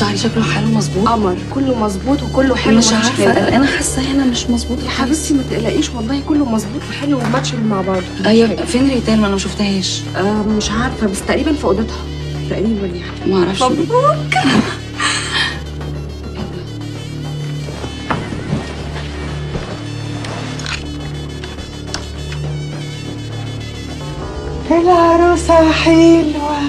شعري شكله حلو مظبوط قمر كله مظبوط وكله حلو مش ومفيش عارفه غيره. انا حاسه هنا مش مظبوط يا حبيبتي ما تقلقيش والله كله مظبوط وحلو وماتشنج مع بعض ايوه فين ريتان ما انا ما شفتهاش آه مش عارفه بس تقريبا في اوضتها تقريبا يعني ما اعرفش مبروك العروسة حلوة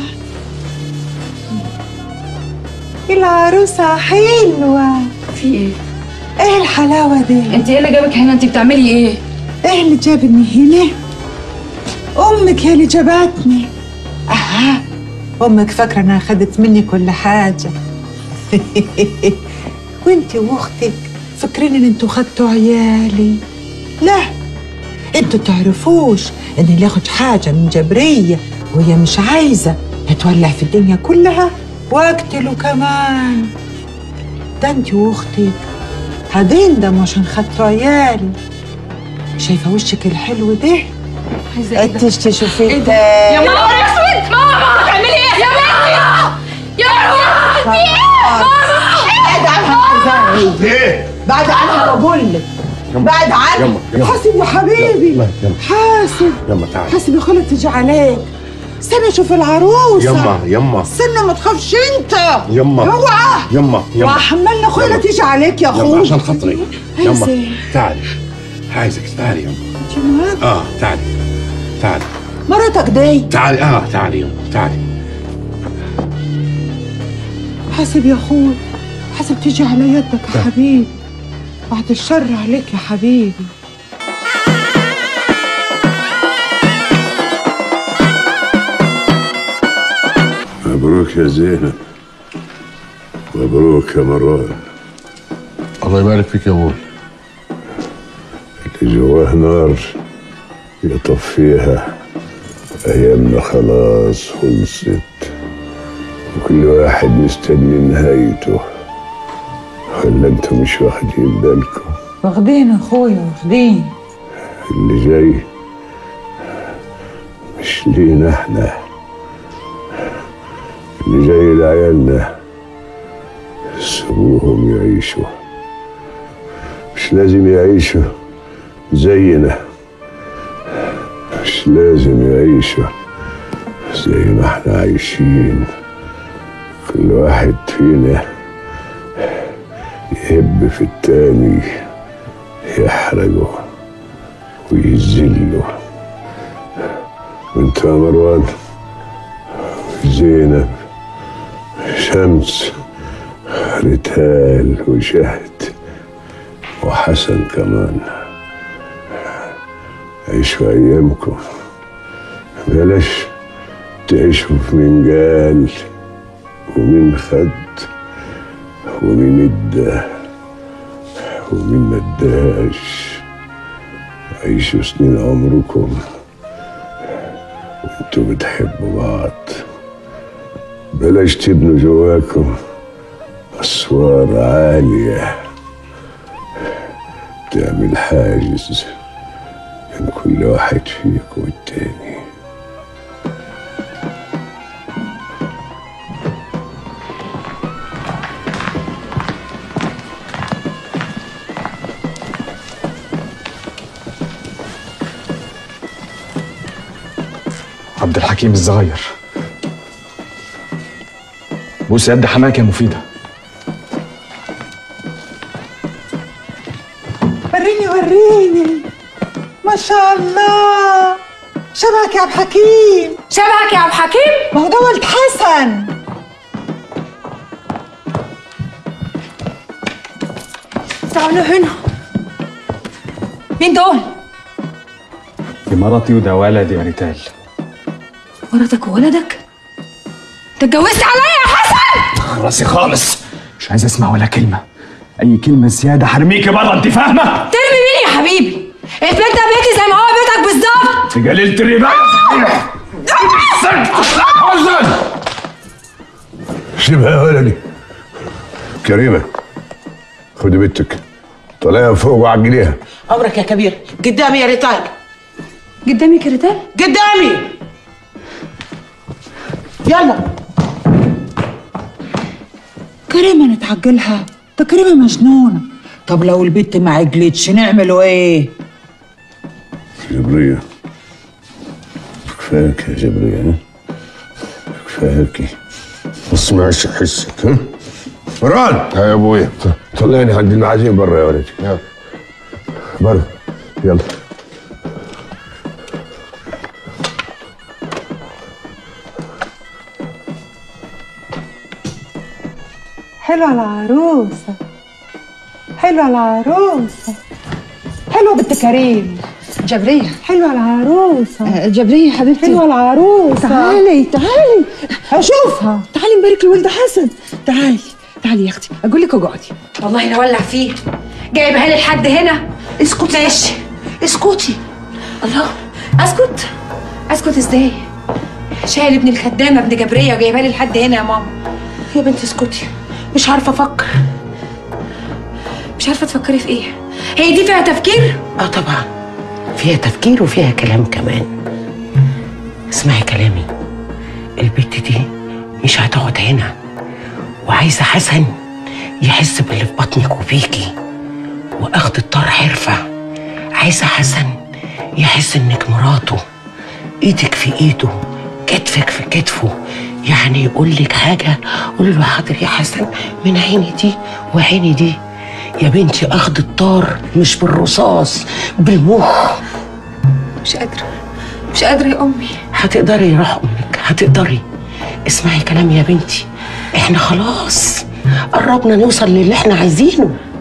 العروسة حلوة في ايه ايه الحلاوة دي انت ايه اللي جابك هنا انت بتعملي ايه ايه اللي جابني هنا امك هي اللي جابتني اها امك فاكرة انها خدت مني كل حاجة وانتي واختك فاكرين ان انتوا خدتوا عيالي لا انتوا تعرفوش ان اللي ياخد حاجة من جبرية وهي مش عايزة هتولع في الدنيا كلها واقتله كمان ده انتي واختك هتندموا عشان خدتوا عيالي شايفة وشك الحلو ده عايزه ايه ده؟ انتش تشوفيه إيه ده؟ تاني. يا نهار اسود ماما بتعملي ايه يا ماما يا ماما بعد عنها ازاي ايه بعد عنها بقول لك بعد عنها يما، يما. حاسب يا حبيبي يلا يلا حاسب يما تعالي حاسب يا خالد تيجي عليك استنى اشوف العروسه يما يما استنى ما تخافش انت يما اوعى يما يما وحملنا اخويا يلا. تيجي عليك يا يما اخويا عشان خاطري عايزة يما ايه؟ تعالي عايزك تعالي يما انت معاك؟ اه تعالي تعالي مراتك دي تعالي اه تعالي يما تعالي حاسب يا اخويا حاسب تيجي على يدك يا حبيبي بعد الشر عليك يا حبيبي مبروك يا زينب مبروك يا مروان الله يبارك فيك يا ابوي اللي جواه نار يطفيها أيامنا خلاص خلصت وكل واحد مستني نهايته ولا انتوا مش واخدين بالكم واخدين اخويا واخدين اللي جاي مش لينا احنا اللي جاي لعيالنا سيبوهم يعيشوا مش لازم يعيشوا زينا مش لازم يعيشوا زي ما احنا عايشين كل واحد فينا يهب في التاني يحرجه ويذله وانت يا مروان زينب شمس ريتال وشهد وحسن كمان عيشوا ايامكم بلاش تعيشوا في منجال ومين خد ومين ادى ومين ما اداش عيشوا سنين عمركم وانتوا بتحبوا بعض بلاش تبنوا جواكم أسوار عالية تعمل حاجز بين كل واحد فيكم والتاني عبد الحكيم الصغير بوس يد حماك يا مفيدة وريني وريني ما شاء الله شبهك يا عبد الحكيم شبهك يا عبد الحكيم ما هو ده ولد حسن تعالوا هنا مين دول؟ دي مرتي وده ولدي يا ريتال مراتك وولدك؟ انت اتجوزت عليا يا حسن؟ راسي خالص مش عايز اسمع ولا كلمة أي كلمة زيادة هرميكي بره أنت فاهمة؟ ترمي مين يا حبيبي؟ البيت ده بيتي زي ما هو بيتك بالظبط في جليلة الرباية صحيح حزن سيبها يا ولدي كريمة خدي بنتك طلعيها فوق وعجليها عمرك يا كبير قدامي يا ريتال قدامي كريتال؟ قدامي يلا كريمة نتعجلها ده كريمة مجنونة طب لو البت ما عجلتش نعملوا ايه؟ جبرية كفاك يا جبرية ها؟ كفاكي ما تسمعش حسك ها فراد يا ابويا طلعني عند المعازيم برا يا ولدي يلا. برا يلا حلوة العروسة حلوة العروسة حلوة بنت كريم جبرية حلوة العروسة جبرية حبيبتي حلوة العروسة تعالي تعالي هشوفها تعالي نبارك لولد حسن تعالي تعالي يا اختي اقول لك اقعدي والله لا ولع فيه جايبها لي لحد هنا اسكتي ماشي اسكتي الله اسكت اسكت ازاي شايل ابن الخدامه ابن جبريه وجايبها لي لحد هنا يا ماما يا بنتي اسكتي مش عارفه افكر مش عارفه تفكري في ايه هي دي فيها تفكير اه طبعا فيها تفكير وفيها كلام كمان اسمعي كلامي البت دي مش هتقعد هنا وعايزه حسن يحس باللي في بطنك وبيكي واخد الطار حرفه عايزه حسن يحس انك مراته ايدك في ايده كتفك في كتفه يعني يقول لك حاجه قولي له حاضر يا حسن من عيني دي وعيني دي يا بنتي اخد الطار مش بالرصاص بالمخ مش قادره مش قادره يا امي هتقدري يا روح امك هتقدري اسمعي كلامي يا بنتي احنا خلاص قربنا نوصل للي احنا عايزينه